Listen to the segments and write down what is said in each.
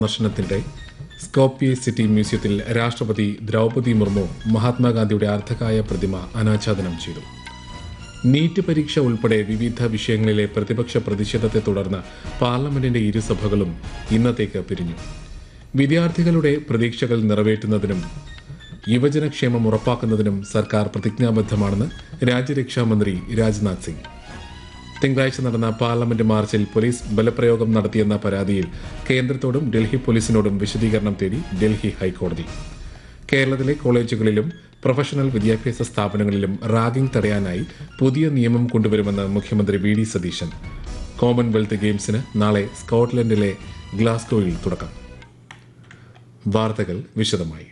സന്ദർശനത്തിനിടെ സ്കോപ്പിയെ സിറ്റി മ്യൂസിയത്തിൽ രാഷ്ട്രപതി ദ്രൗപദി മുർമു മഹാത്മാഗാന്ധിയുടെ അർദ്ധകായ പ്രതിമ അനാച്ഛാദനം ചെയ്തു നീറ്റ് പരീക്ഷ ഉൾപ്പെടെ വിവിധ വിഷയങ്ങളിലെ പ്രതിപക്ഷ പ്രതിഷേധത്തെ തുടർന്ന് പാർലമെന്റിന്റെ ഇരുസഭകളും ഇന്നത്തേക്ക് പിരിഞ്ഞു വിദ്യാർത്ഥികളുടെ പ്രതീക്ഷകൾ നിറവേറ്റുന്നതിനും യുവജനക്ഷേമം ഉറപ്പാക്കുന്നതിനും സർക്കാർ പ്രതിജ്ഞാബദ്ധമാണെന്ന് രാജ്യരക്ഷാമന്ത്രി രാജ്നാഥ് സിംഗ് തിങ്കളാഴ്ച നടന്ന പാർലമെന്റ് മാർച്ചിൽ പോലീസ് ബലപ്രയോഗം നടത്തിയെന്ന പരാതിയിൽ കേന്ദ്രത്തോടും ഡൽഹി പോലീസിനോടും വിശദീകരണം തേടി ഡൽഹി ഹൈക്കോടതി കേരളത്തിലെ കോളേജുകളിലും പ്രൊഫഷണൽ വിദ്യാഭ്യാസ സ്ഥാപനങ്ങളിലും റാഗിംഗ് തടയാനായി പുതിയ നിയമം കൊണ്ടുവരുമെന്ന് മുഖ്യമന്ത്രി വി ഡി സതീശൻ കോമൺവെൽത്ത് ഗെയിംസിന് നാളെ സ്കോട്ട്ലൻഡിലെ ഗ്ലാസ്ഗോയിൽ തുടക്കം വാർത്തകൾ വിശദമായി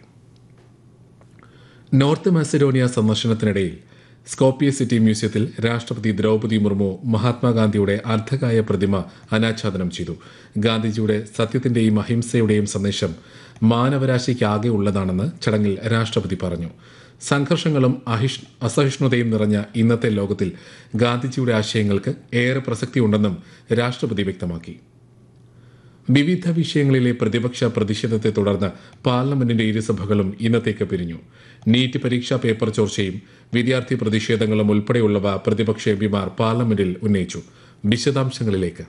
നോർത്ത് മാസിഡോണിയ സന്ദർശനത്തിനിടയിൽ സ്കോപ്പിയ സിറ്റി മ്യൂസിയത്തിൽ രാഷ്ട്രപതി ദ്രൗപദി മുർമു മഹാത്മാഗാന്ധിയുടെ അർദ്ധകായ പ്രതിമ അനാച്ഛാദനം ചെയ്തു ഗാന്ധിജിയുടെ സത്യത്തിന്റെയും അഹിംസയുടെയും സന്ദേശം മാനവരാശിക്കാകെ ഉള്ളതാണെന്ന് ചടങ്ങിൽ രാഷ്ട്രപതി പറഞ്ഞു സംഘർഷങ്ങളും അഹിഷ് അസഹിഷ്ണുതയും നിറഞ്ഞ ഇന്നത്തെ ലോകത്തിൽ ഗാന്ധിജിയുടെ ആശയങ്ങൾക്ക് ഏറെ പ്രസക്തിയുണ്ടെന്നും രാഷ്ട്രപതി വ്യക്തമാക്കി വിവിധ വിഷയങ്ങളിലെ പ്രതിപക്ഷ പ്രതിഷേധത്തെ തുടർന്ന് പാർലമെന്റിന്റെ ഇരുസഭകളും ഇന്നത്തേക്ക് പിരിഞ്ഞു നീറ്റ് പരീക്ഷാ പേപ്പർ ചോർച്ചയും വിദ്യാർത്ഥി പ്രതിഷേധങ്ങളും ഉൾപ്പെടെയുള്ളവ പ്രതിപക്ഷ എംപിമാർ പാർലമെന്റിൽ ഉന്നയിച്ചു വിശദാംശങ്ങളിലേക്ക്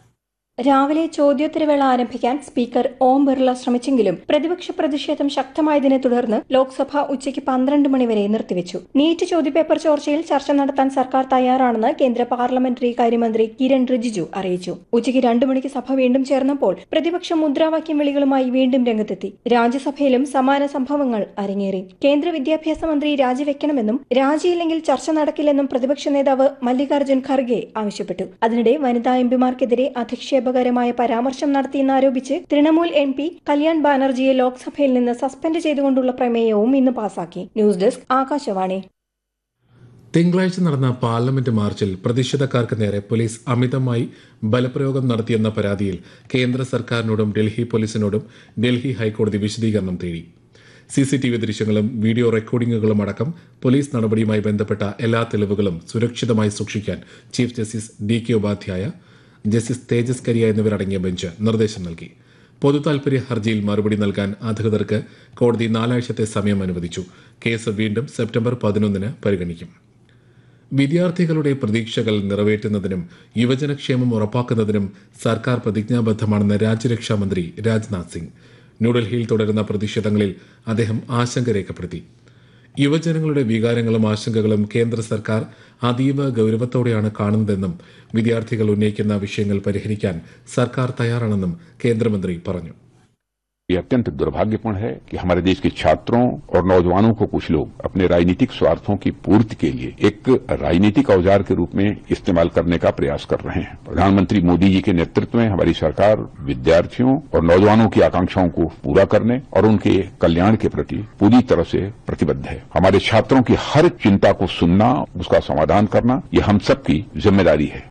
രാവിലെ ചോദ്യോത്തരവേള ആരംഭിക്കാൻ സ്പീക്കർ ഓം ബിർള ശ്രമിച്ചെങ്കിലും പ്രതിപക്ഷ പ്രതിഷേധം ശക്തമായതിനെ തുടർന്ന് ലോക്സഭ ഉച്ചയ്ക്ക് പന്ത്രണ്ട് മണിവരെ നിർത്തിവെച്ചു നീറ്റ് ചോദ്യപേപ്പർ ചോർച്ചയിൽ ചർച്ച നടത്താൻ സർക്കാർ തയ്യാറാണെന്ന് കേന്ദ്ര പാർലമെന്ററി കാര്യമന്ത്രി കിരൺ റിജിജു അറിയിച്ചു ഉച്ചയ്ക്ക് രണ്ടു മണിക്ക് സഭ വീണ്ടും ചേർന്നപ്പോൾ പ്രതിപക്ഷം മുദ്രാവാക്യം വിളികളുമായി വീണ്ടും രംഗത്തെത്തി രാജ്യസഭയിലും സമാന സംഭവങ്ങൾ അരങ്ങേറി കേന്ദ്ര വിദ്യാഭ്യാസ മന്ത്രി രാജിവെക്കണമെന്നും രാജിയില്ലെങ്കിൽ ചർച്ച നടക്കില്ലെന്നും പ്രതിപക്ഷ നേതാവ് മല്ലികാർജ്ജുൻ ഖർഗെ ആവശ്യപ്പെട്ടു അതിനിടെ വനിതാ എംപിമാർക്കെതിരെ അധിക്ഷേപകരമായ പരാമർശം നടത്തിയെന്നാരോപിച്ച് തൃണമൂൽ എം പി കല്യാൺ ബാനർജിയെ ലോക്സഭയിൽ നിന്ന് സസ്പെൻഡ് ചെയ്തുകൊണ്ടുള്ള പ്രമേയവും ഇന്ന് പാസാക്കി ന്യൂസ് ഡെസ്ക് ആകാശവാണി തിങ്കളാഴ്ച നടന്ന പാർലമെന്റ് മാർച്ചിൽ പ്രതിഷേധക്കാർക്ക് നേരെ പോലീസ് അമിതമായി ബലപ്രയോഗം നടത്തിയെന്ന പരാതിയിൽ കേന്ദ്ര സർക്കാരിനോടും ഡൽഹി പോലീസിനോടും ഡൽഹി ഹൈക്കോടതി വിശദീകരണം തേടി സി സി ടി വി ദൃശ്യങ്ങളും വീഡിയോ റെക്കോർഡിംഗുകളും അടക്കം പോലീസ് നടപടിയുമായി ബന്ധപ്പെട്ട എല്ലാ തെളിവുകളും സുരക്ഷിതമായി സൂക്ഷിക്കാൻ chief justice D K Upadhyaya justice Tejas Kariya എന്നിവരടങ്ങിയ ബെഞ്ച് നിർദ്ദേശം നൽകി പൊതു താൽപര്യ ഹർജിയിൽ മറുപടി നൽകാൻ അധികൃതർക്ക് കോടതി നാലാഴ്ചത്തെ സമയം അനുവദിച്ചു കേസ് വീണ്ടും സെപ്റ്റംബർ പതിനൊന്നിന് പരിഗണിക്കും വിദ്യാർത്ഥികളുടെ പ്രതീക്ഷകൾ നിറവേറ്റുന്നതിനും യുവജനക്ഷേമം ഉറപ്പാക്കുന്നതിനും സർക്കാർ പ്രതിജ്ഞാബദ്ധമാണെന്ന് രാജ്യരക്ഷാമന്ത്രി രാജ്നാഥ് സിംഗ് ന്യൂഡൽഹിയിൽ തുടരുന്ന പ്രതിഷേധങ്ങളിൽ അദ്ദേഹം ആശങ്ക രേഖപ്പെടുത്തി യുവജനങ്ങളുടെ വികാരങ്ങളും ആശങ്കകളും കേന്ദ്ര സർക്കാർ അതീവ ഗൌരവത്തോടെയാണ് കാണുന്നതെന്നും വിദ്യാർത്ഥികൾ ഉന്നയിക്കുന്ന വിഷയങ്ങൾ പരിഹരിക്കാൻ സർക്കാർ തയ്യാറാണെന്നും കേന്ദ്രമന്ത്രി പറഞ്ഞു ये अत्यंत दुर्भाग्यपूर्ण है कि हमारे देश के छात्रों और नौजवानों को कुछ लोग अपने राजनीतिक स्वार्थों की पूर्ति के लिए एक राजनीतिक औजार के रूप में इस्तेमाल करने का प्रयास कर रहे हैं प्रधानमंत्री मोदी जी के नेतृत्व में हमारी सरकार विद्यार्थियों और नौजवानों की आकांक्षाओं को पूरा करने और उनके कल्याण के प्रति पूरी तरह से प्रतिबद्ध है हमारे छात्रों की हर चिंता को सुनना उसका समाधान करना ये हम सबकी जिम्मेदारी है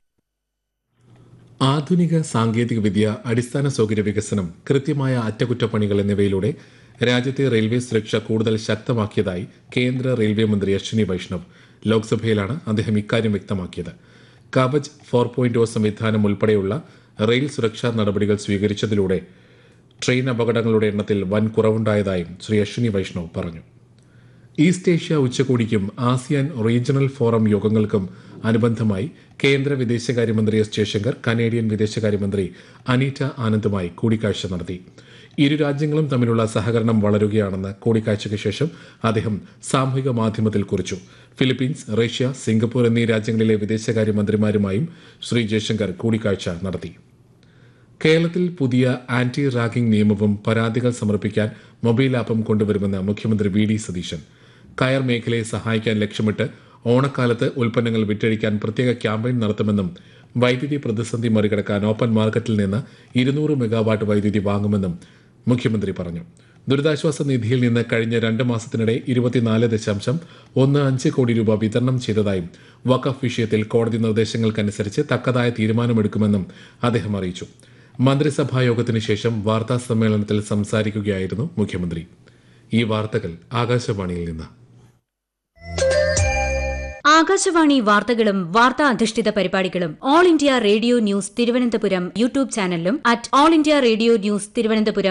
ആധുനിക സാങ്കേതിക വിദ്യ അടിസ്ഥാന സൗകര്യ വികസനം കൃത്യമായ അറ്റകുറ്റപ്പണികൾ എന്നിവയിലൂടെ രാജ്യത്തെ റെയിൽവേ സുരക്ഷ കൂടുതൽ ശക്തമാക്കിയതായി കേന്ദ്ര റെയിൽവേ മന്ത്രി അശ്വിനി വൈഷ്ണവ് ലോക്സഭയിലാണ് അദ്ദേഹം ഇക്കാര്യം വ്യക്തമാക്കിയത് കവച് ഫോർ പോയിന്റ് ഒ സംവിധാനം ഉൾപ്പെടെയുള്ള റെയിൽ സുരക്ഷാ നടപടികൾ സ്വീകരിച്ചതിലൂടെ ട്രെയിൻ അപകടങ്ങളുടെ എണ്ണത്തിൽ വൻ കുറവുണ്ടായതായും ശ്രീ അശ്വിനി വൈഷ്ണവ് പറഞ്ഞു ഈസ്റ്റ് ഏഷ്യ ഉച്ചകോടിക്കും ആസിയാൻ റീജിയണൽ ഫോറം യോഗങ്ങൾക്കും അനുബന്ധമായി കേന്ദ്ര വിദേശകാര്യമന്ത്രി എസ് ജയശങ്കർ കനേഡിയൻ വിദേശകാര്യമന്ത്രി അനീറ്റ ആനന്ദുമായി കൂടിക്കാഴ്ച നടത്തി ഇരു രാജ്യങ്ങളും തമ്മിലുള്ള സഹകരണം വളരുകയാണെന്ന് കൂടിക്കാഴ്ചയ്ക്ക് ശേഷം അദ്ദേഹം സാമൂഹിക മാധ്യമത്തിൽ കുറിച്ചു ഫിലിപ്പീൻസ് റഷ്യ സിംഗപ്പൂർ എന്നീ രാജ്യങ്ങളിലെ വിദേശകാര്യമന്ത്രിമാരുമായും ശ്രീ ജയശങ്കർ കൂടിക്കാഴ്ച നടത്തി കേരളത്തിൽ പുതിയ ആന്റി റാഗിംഗ് നിയമവും പരാതികൾ സമർപ്പിക്കാൻ മൊബൈൽ ആപ്പും കൊണ്ടുവരുമെന്ന് മുഖ്യമന്ത്രി വി ഡി സതീശൻ കയർ മേഖലയെ സഹായിക്കാൻ ലക്ഷ്യമിട്ട് ഓണക്കാലത്ത് ഉൽപ്പന്നങ്ങൾ വിറ്റഴിക്കാൻ പ്രത്യേക ക്യാമ്പയിൻ നടത്തുമെന്നും വൈദ്യുതി പ്രതിസന്ധി മറികടക്കാൻ ഓപ്പൺ മാർക്കറ്റിൽ നിന്ന് ഇരുന്നൂറ് മെഗാവാട്ട് വൈദ്യുതി വാങ്ങുമെന്നും മുഖ്യമന്ത്രി പറഞ്ഞു ദുരിതാശ്വാസ നിധിയിൽ നിന്ന് കഴിഞ്ഞ രണ്ട് മാസത്തിനിടെ ഇരുപത്തിനാല് ദശാംശം ഒന്ന് അഞ്ച് കോടി രൂപ വിതരണം ചെയ്തതായും വഖഫ് വിഷയത്തിൽ കോടതി നിർദ്ദേശങ്ങൾക്കനുസരിച്ച് തക്കതായ തീരുമാനമെടുക്കുമെന്നും അദ്ദേഹം അറിയിച്ചു മന്ത്രിസഭാ യോഗത്തിന് ശേഷം വാർത്താ സമ്മേളനത്തിൽ സംസാരിക്കുകയായിരുന്നു മുഖ്യമന്ത്രി ഈ വാർത്തകൾ ആകാശവാണിയിൽ നിന്ന് ആകാശവാണി വാർത്തകളും വാർത്താ അധിഷ്ഠിത പരിപാടികളും all India radio news Thiruvananthapuram YouTube ചാനലിലും at all India radio news Thiruvananthapuram